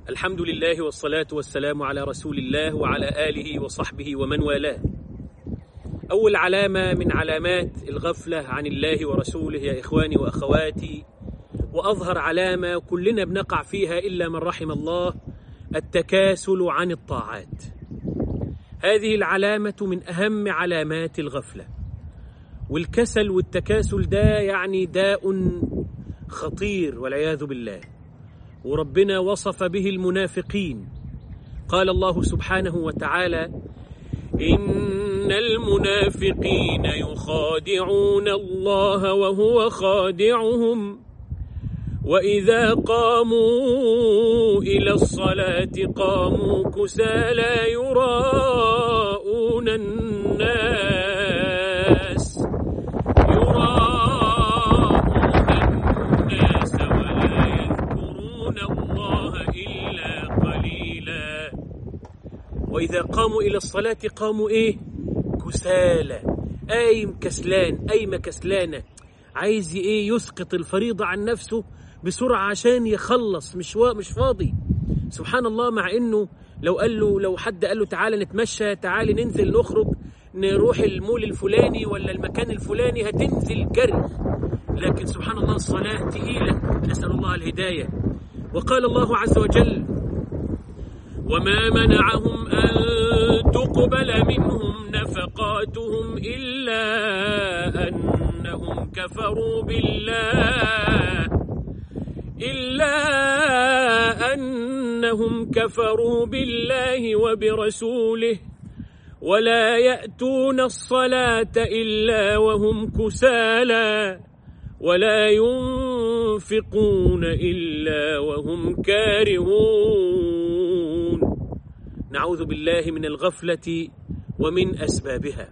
الحمد لله والصلاة والسلام على رسول الله وعلى آله وصحبه ومن والاه. أول علامة من علامات الغفلة عن الله ورسوله يا إخواني وأخواتي وأظهر علامة كلنا بنقع فيها إلا من رحم الله التكاسل عن الطاعات. هذه العلامة من أهم علامات الغفلة. والكسل والتكاسل ده يعني داء خطير والعياذ بالله. وربنا وصف به المنافقين قال الله سبحانه وتعالى ان المنافقين يخادعون الله وهو خادعهم واذا قاموا الى الصلاه قاموا كسالى يراءون الناس يراءون الناس ولا يذكرون الله إلا قليلا وإذا قاموا إلى الصلاة قاموا إيه كسالى قايم كسلان قايمة كسلانة عايز إيه يسقط الفريضة عن نفسه بسرعة عشان يخلص مش وا... مش فاضي سبحان الله مع إنه لو قال له لو حد قال له تعالى نتمشى تعالى ننزل نخرج نروح المول الفلاني ولا المكان الفلاني هتنزل جري لكن سبحان الله الصلاة تقيلة نسأل الله الهداية وقال الله عز وجل وما منعهم أن تقبل منهم نفقاتهم إلا أنهم كفروا بالله إلا أنهم كفروا بالله وبرسوله ولا يأتون الصلاة إلا وهم كسالى ولا ينفقون إلا وهم كارهون نعوذ بالله من الغفلة ومن أسبابها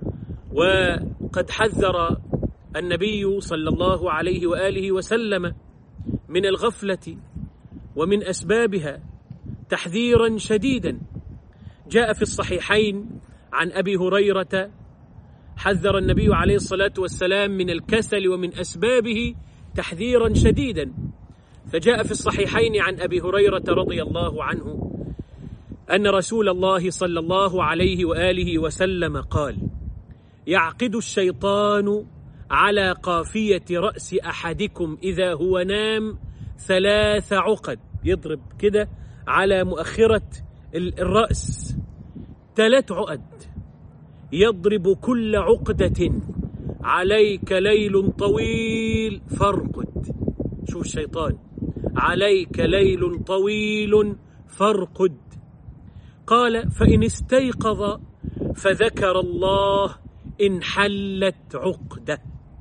وقد حذر النبي صلى الله عليه وآله وسلم من الغفلة ومن أسبابها تحذيرا شديدا جاء في الصحيحين عن أبي هريرة حذر النبي عليه الصلاة والسلام من الكسل ومن أسبابه تحذيرا شديدا فجاء في الصحيحين عن أبي هريرة رضي الله عنه أن رسول الله صلى الله عليه وآله وسلم قال يعقد الشيطان على قافية رأس أحدكم إذا هو نام ثلاث عقد يضرب كده على مؤخرة الرأس ثلاث عقد يضرب كل عقدة عليك ليل طويل فارقد شوف الشيطان عليك ليل طويل فارقد قال فإن استيقظ فذكر الله انحلت عقدة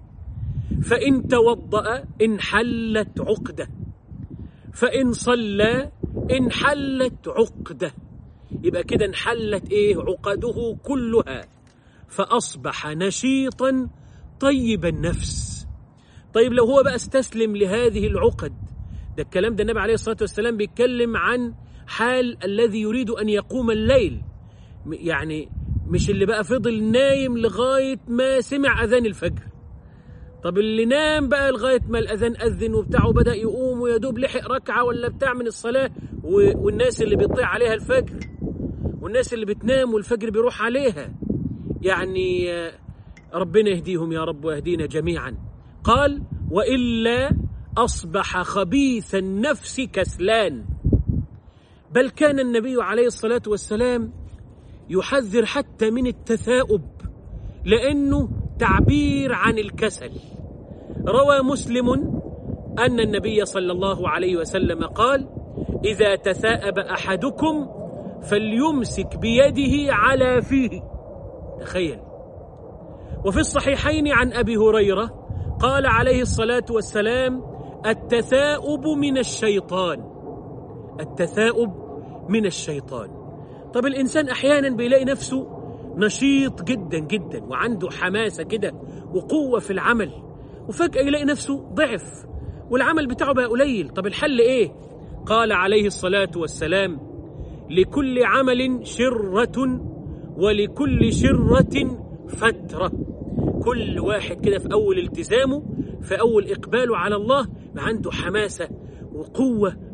فإن توضأ انحلت عقدة فإن صلى انحلت عقده يبقى كده انحلت ايه عقده كلها فاصبح نشيطا طيب النفس طيب لو هو بقى استسلم لهذه العقد ده الكلام ده النبي عليه الصلاه والسلام بيتكلم عن حال الذي يريد ان يقوم الليل يعني مش اللي بقى فضل نايم لغايه ما سمع اذان الفجر طب اللي نام بقى لغايه ما الاذان اذن وبتاعه بدا يقوم ويا دوب لحق ركعه ولا بتاع من الصلاه والناس اللي بيطيع عليها الفجر والناس اللي بتنام والفجر بيروح عليها يعني ربنا يهديهم يا رب ويهدينا جميعا قال والا اصبح خبيث النفس كسلان بل كان النبي عليه الصلاه والسلام يحذر حتى من التثاؤب لانه تعبير عن الكسل روى مسلم ان النبي صلى الله عليه وسلم قال اذا تثاءب احدكم فليمسك بيده على فيه تخيل وفي الصحيحين عن ابي هريره قال عليه الصلاه والسلام التثاؤب من الشيطان التثاؤب من الشيطان طب الانسان احيانا بيلاقي نفسه نشيط جدا جدا وعنده حماسه كده وقوه في العمل وفجاه يلاقي نفسه ضعف والعمل بتاعه بقى قليل طب الحل ايه قال عليه الصلاه والسلام لكل عمل شره ولكل شره فتره كل واحد كده في اول التزامه في اول اقباله على الله عنده حماسه وقوه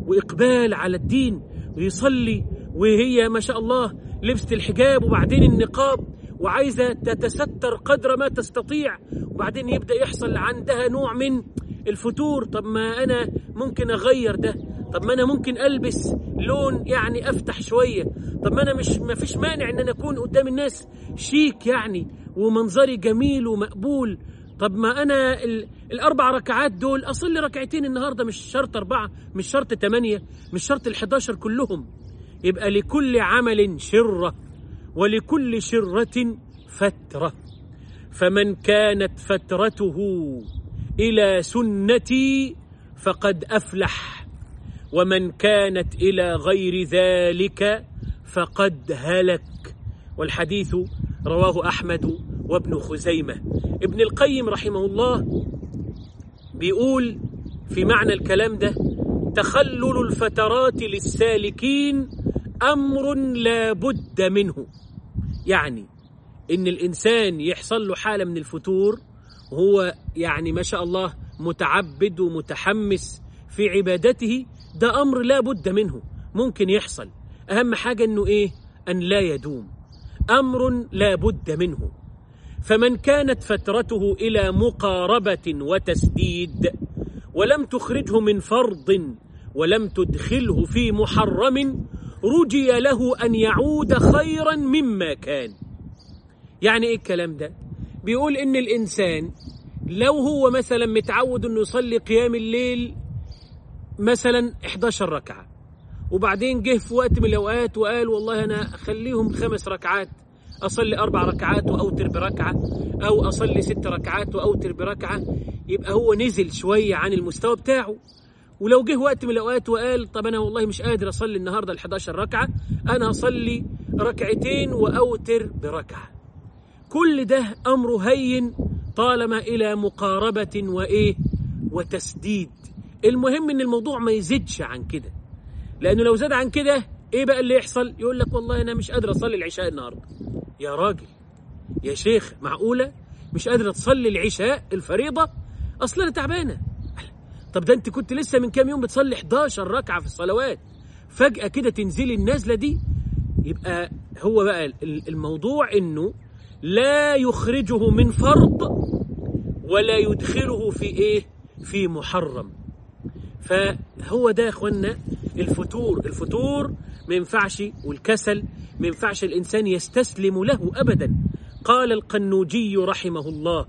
وإقبال على الدين ويصلي وهي ما شاء الله لبست الحجاب وبعدين النقاب وعايزة تتستر قدر ما تستطيع وبعدين يبدأ يحصل عندها نوع من الفتور طب ما أنا ممكن أغير ده طب ما أنا ممكن ألبس لون يعني أفتح شوية طب ما أنا مش ما فيش مانع إن أنا أكون قدام الناس شيك يعني ومنظري جميل ومقبول طب ما أنا ال... الأربع ركعات دول أصلي ركعتين النهاردة مش شرط أربعة مش شرط ثمانية مش شرط الحداشر كلهم يبقى لكل عمل شرة ولكل شرة فترة فمن كانت فترته إلى سنتي فقد أفلح ومن كانت إلى غير ذلك فقد هلك والحديث رواه أحمد وابن خزيمة ابن القيم رحمه الله بيقول في معنى الكلام ده تخلل الفترات للسالكين أمر لا بد منه يعني إن الإنسان يحصل له حالة من الفتور وهو يعني ما شاء الله متعبد ومتحمس في عبادته ده أمر لا بد منه ممكن يحصل أهم حاجة أنه إيه أن لا يدوم أمر لا بد منه فمن كانت فترته إلى مقاربة وتسديد ولم تخرجه من فرض ولم تدخله في محرم رجي له أن يعود خيرا مما كان يعني إيه الكلام ده بيقول إن الإنسان لو هو مثلا متعود أنه يصلي قيام الليل مثلا 11 ركعة وبعدين جه في وقت من الأوقات وقال والله أنا أخليهم خمس ركعات أصلي أربع ركعات وأوتر بركعة أو أصلي ست ركعات وأوتر بركعة يبقى هو نزل شوية عن المستوى بتاعه ولو جه وقت من الأوقات وقال طب أنا والله مش قادر أصلي النهاردة ال 11 ركعة أنا أصلي ركعتين وأوتر بركعة كل ده أمره هين طالما إلى مقاربة وإيه وتسديد المهم إن الموضوع ما يزيدش عن كده لأنه لو زاد عن كده إيه بقى اللي يحصل يقول لك والله أنا مش قادر أصلي العشاء النهاردة يا راجل يا شيخ معقولة مش قادرة تصلي العشاء الفريضة أصلا أنا تعبانة طب ده أنت كنت لسه من كام يوم بتصلي 11 ركعة في الصلوات فجأة كده تنزلي النازلة دي يبقى هو بقى الموضوع إنه لا يخرجه من فرض ولا يدخله في إيه في محرم فهو ده يا اخوانا الفتور الفتور ما ينفعش والكسل ما ينفعش الانسان يستسلم له ابدا قال القنوجي رحمه الله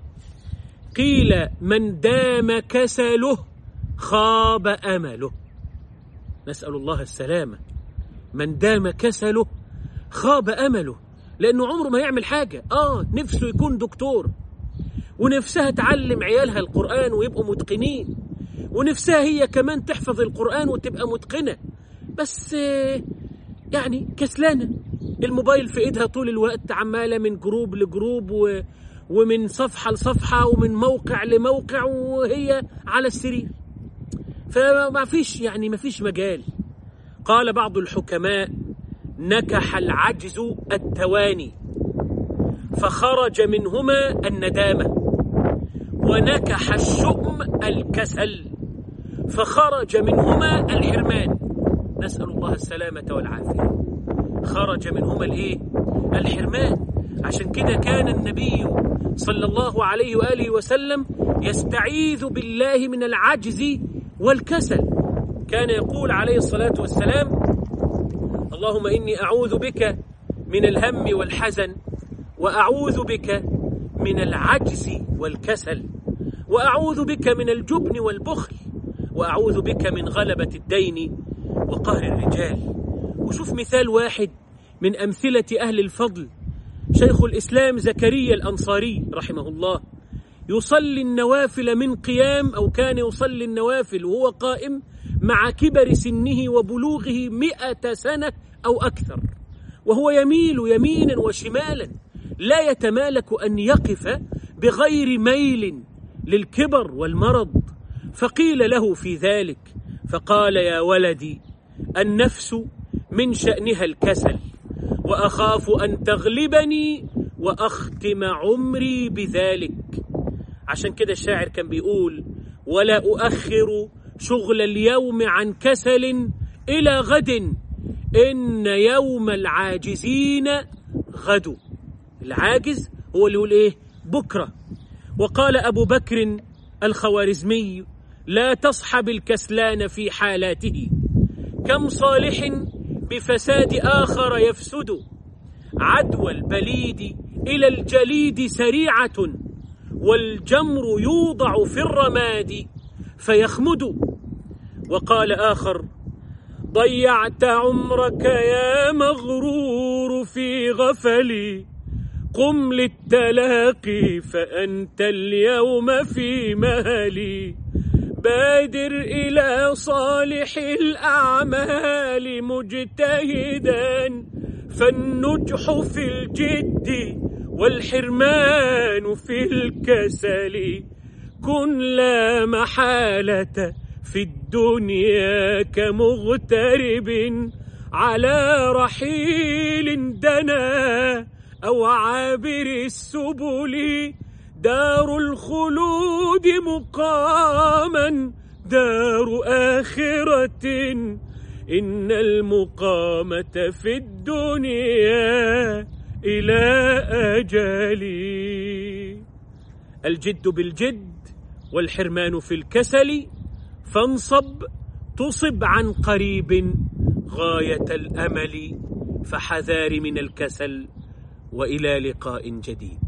قيل من دام كسله خاب امله نسال الله السلامه من دام كسله خاب امله لانه عمره ما يعمل حاجه اه نفسه يكون دكتور ونفسها تعلم عيالها القران ويبقوا متقنين ونفسها هي كمان تحفظ القرآن وتبقى متقنة بس يعني كسلانة الموبايل في ايدها طول الوقت عمالة من جروب لجروب و ومن صفحة لصفحة ومن موقع لموقع وهي على السرير فما فيش يعني ما فيش مجال قال بعض الحكماء نكح العجز التواني فخرج منهما الندامة ونكح الشؤم الكسل فخرج منهما الحرمان نسأل الله السلامة والعافية خرج منهما الايه الحرمان عشان كده كان النبي صلى الله عليه وآله وسلم يستعيذ بالله من العجز والكسل كان يقول عليه الصلاة والسلام اللهم إني أعوذ بك من الهم والحزن وأعوذ بك من العجز والكسل وأعوذ بك من الجبن والبخل وأعوذ بك من غلبة الدين وقهر الرجال وشوف مثال واحد من أمثلة أهل الفضل شيخ الإسلام زكريا الأنصاري رحمه الله يصلي النوافل من قيام أو كان يصلي النوافل وهو قائم مع كبر سنه وبلوغه مئة سنة أو أكثر وهو يميل يمينا وشمالا لا يتمالك أن يقف بغير ميل للكبر والمرض فقيل له في ذلك فقال يا ولدي النفس من شأنها الكسل وأخاف أن تغلبني وأختم عمري بذلك عشان كده الشاعر كان بيقول ولا أؤخر شغل اليوم عن كسل إلى غد إن يوم العاجزين غد العاجز هو اللي يقول إيه بكرة وقال أبو بكر الخوارزمي لا تصحب الكسلان في حالاته كم صالح بفساد آخر يفسد عدوى البليد إلى الجليد سريعة والجمر يوضع في الرماد فيخمد وقال آخر ضيعت عمرك يا مغرور في غفلي قم للتلاقي فأنت اليوم في مهلي بادر إلى صالح الأعمال مجتهدا فالنجح في الجد والحرمان في الكسل كن لا محالة في الدنيا كمغترب على رحيل دنا أو عابر السبل دار الخلود مقاما دار آخرة إن المقامة في الدنيا إلى أجلي الجد بالجد والحرمان في الكسل فانصب تصب عن قريب غاية الأمل فحذار من الكسل وإلى لقاء جديد